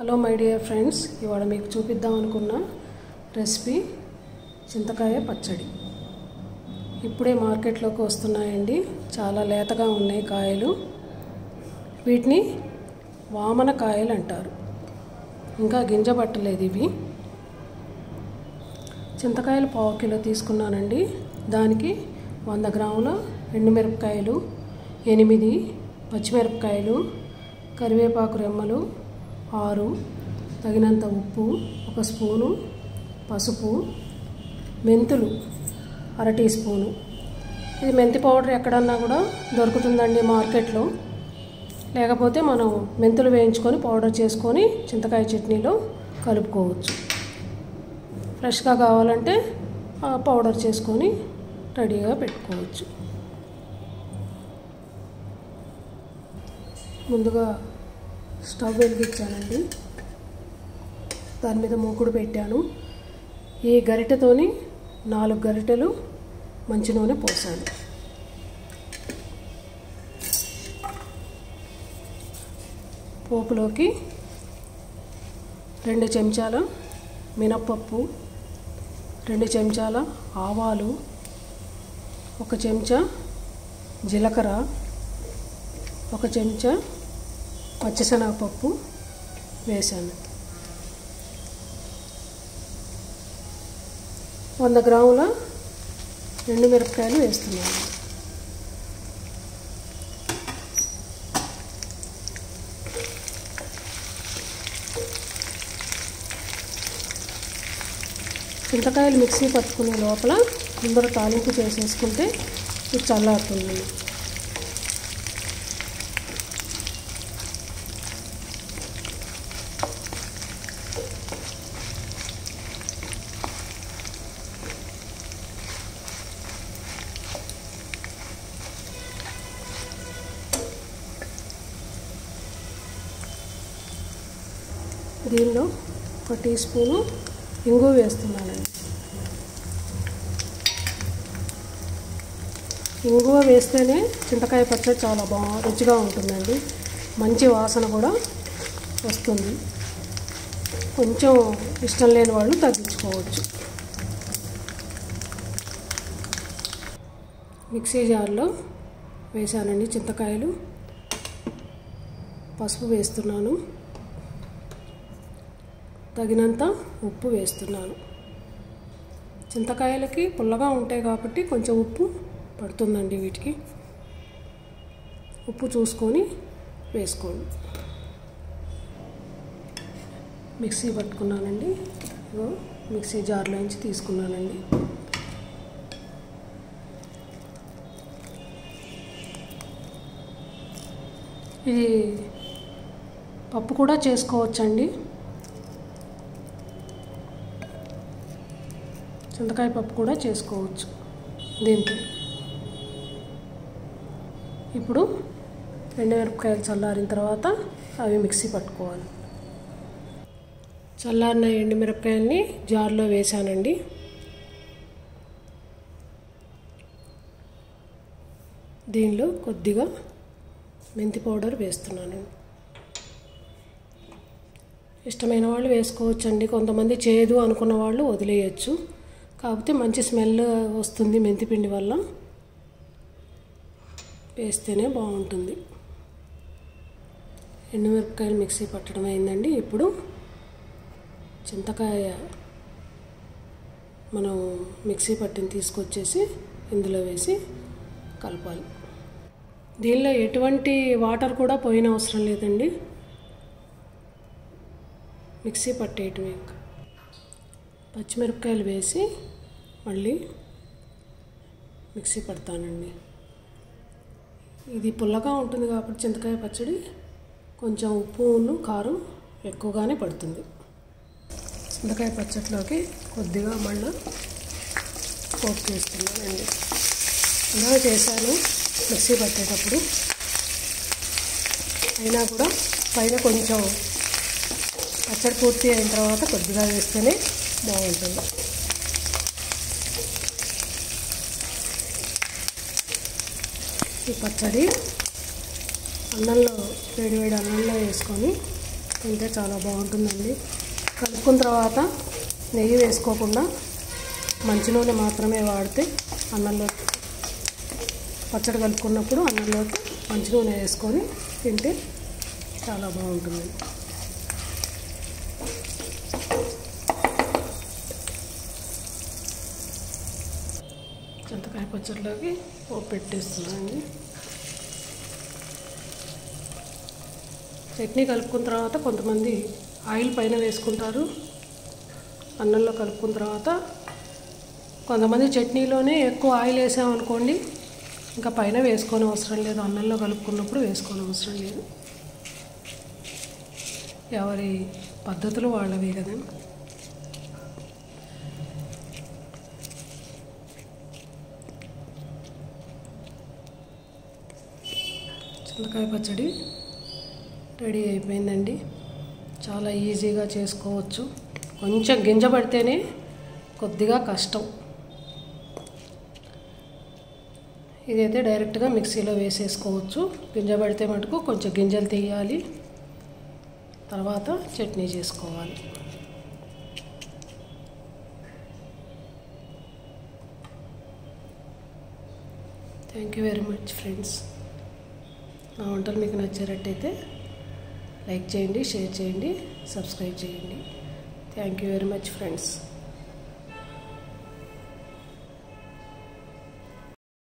hello my dear friends ఇవాళ మీకు చూపిద్దాం అనుకున్న రెసిపీ చింతకాయ పచ్చడి ఇప్పుడే మార్కెట్లోకి వస్తున్నాయండి చాలా లేతగా ఉన్నాయి కాయలు వీటిని వామన కాయలు అంటారు ఇంకా గింజ పట్టలేదు ఇవి చింతకాయలు పావు కిలో తీసుకున్నానండి దానికి వంద గ్రాముల ఎండుమిరపకాయలు ఎనిమిది పచ్చిమిరపకాయలు కరివేపాకు రెమ్మలు ఆరు తగినంత ఉప్పు ఒక స్పూను పసుపు మెంతులు అర టీ స్పూను ఇది మెంతి పౌడర్ ఎక్కడన్నా కూడా దొరుకుతుందండి మార్కెట్లో లేకపోతే మనం మెంతులు వేయించుకొని పౌడర్ చేసుకొని చింతకాయ చట్నీలో కలుపుకోవచ్చు ఫ్రెష్గా కావాలంటే ఆ పౌడర్ చేసుకొని రెడీగా పెట్టుకోవచ్చు ముందుగా స్టవ్ వెలిగించానండి దాని మీద మూకుడు పెట్టాను ఈ గరిటెతోని నాలుగు గరిటెలు మంచి నూనె పోసాను పోపులోకి రెండు చెంచాల మినప్పప్పు రెండు చెంచాల ఆవాలు ఒక చెంచా జీలకర్ర ఒక చెంచా పచ్చిశనగపప్పు వేశాను వంద గ్రాముల ఎండు మిరపకాయలు వేస్తున్నాను చింతకాయలు మిక్సీ పట్టుకునే లోపల ముందర తాలింపు చేసేసుకుంటే ఇది చల్లారుతుంది దీనిలో ఒక టీ స్పూను ఇంగు వేస్తున్నానండి ఇంగువ వేస్తేనే చింతకాయ పచ్చడి చాలా బాగా రుచిగా ఉంటుందండి మంచి వాసన కూడా వస్తుంది కొంచెం ఇష్టం లేని వాళ్ళు తగ్గించుకోవచ్చు మిక్సీ జార్లో వేసానండి చింతకాయలు పసుపు వేస్తున్నాను తగినంత ఉప్పు వేస్తున్నాను చింతకాయలకి పుల్లగా ఉంటాయి కాబట్టి కొంచెం ఉప్పు పడుతుందండి వీటికి ఉప్పు చూసుకొని వేసుకోండి మిక్సీ పట్టుకున్నానండి ఇగో మిక్సీ జార్లోంచి తీసుకున్నానండి ఇది పప్పు కూడా చేసుకోవచ్చండి చింతకాయ పప్పు కూడా చేసుకోవచ్చు దీంతో ఇప్పుడు ఎండుమిరపకాయలు చల్లారిన తర్వాత అవి మిక్సీ పట్టుకోవాలి చల్లారిన ఎండుమిరపకాయల్ని జార్లో వేసానండి దీనిలో కొద్దిగా మెంతి పౌడర్ వేస్తున్నాను ఇష్టమైన వాళ్ళు వేసుకోవచ్చండి కొంతమంది చేదు అనుకున్న వాళ్ళు వదిలేయచ్చు కాకపోతే మంచి స్మెల్ వస్తుంది మెంతిపిండి వల్ల వేస్తేనే బాగుంటుంది ఎండుమిరపకాయలు మిక్సీ పట్టడం అయిందండి ఇప్పుడు చింతకాయ మనం మిక్సీ పట్టిన తీసుకొచ్చేసి ఇందులో వేసి కలపాలి దీనిలో ఎటువంటి వాటర్ కూడా పోయిన అవసరం లేదండి మిక్సీ పట్టేయటం ఇంకా పచ్చిమిరపకాయలు వేసి మళ్ళీ మిక్సీ పడతానండి ఇది పుల్లగా ఉంటుంది కాబట్టి చింతకాయ పచ్చడి కొంచెం ఉప్పును కారం ఎక్కువగానే పడుతుంది చింతకాయ పచ్చడిలోకి కొద్దిగా మళ్ళీ పోపు చేస్తున్నానండి ఇలా చేశాను మిక్సీ పట్టేటప్పుడు అయినా కూడా పైన కొంచెం పచ్చడి పూర్తి అయిన తర్వాత కొద్దిగా వేస్తేనే బాగుంటుంది ఈ పచ్చడి అన్నంలో వేడి వేడి అన్నంలో వేసుకొని తింటే చాలా బాగుంటుందండి కలుపుకున్న తర్వాత నెయ్యి వేసుకోకుండా మంచి నూనె మాత్రమే వాడితే అన్నంలో పచ్చడి కలుపుకున్నప్పుడు అన్నంలోకి మంచి నూనె వేసుకొని తింటే చాలా బాగుంటుంది చింతకాయ పచ్చడిలోకి పోపు పెట్టేస్తున్నానండి చట్నీ కలుపుకున్న తర్వాత కొంతమంది ఆయిల్ పైన వేసుకుంటారు అన్నంలో కలుపుకున్న తర్వాత కొంతమంది చట్నీలోనే ఎక్కువ ఆయిల్ వేసామనుకోండి ఇంకా పైన వేసుకోని అవసరం లేదు అన్నంలో కలుపుకున్నప్పుడు వేసుకోని అవసరం లేదు ఎవరి పద్ధతులు వాళ్ళవి కదా చింతకాయ పచ్చడి రెడీ అయిపోయిందండి చాలా ఈజీగా చేసుకోవచ్చు కొంచెం గింజ పడితేనే కొద్దిగా కష్టం ఇదైతే డైరెక్ట్గా మిక్సీలో వేసేసుకోవచ్చు గింజ పడితే మటుకు కొంచెం గింజలు తీయాలి తర్వాత చట్నీ చేసుకోవాలి thank you very much friends నా వంటలు మీకు నచ్చినట్టయితే లైక్ చేయండి షేర్ చేయండి సబ్స్క్రైబ్ చేయండి thank you very much friends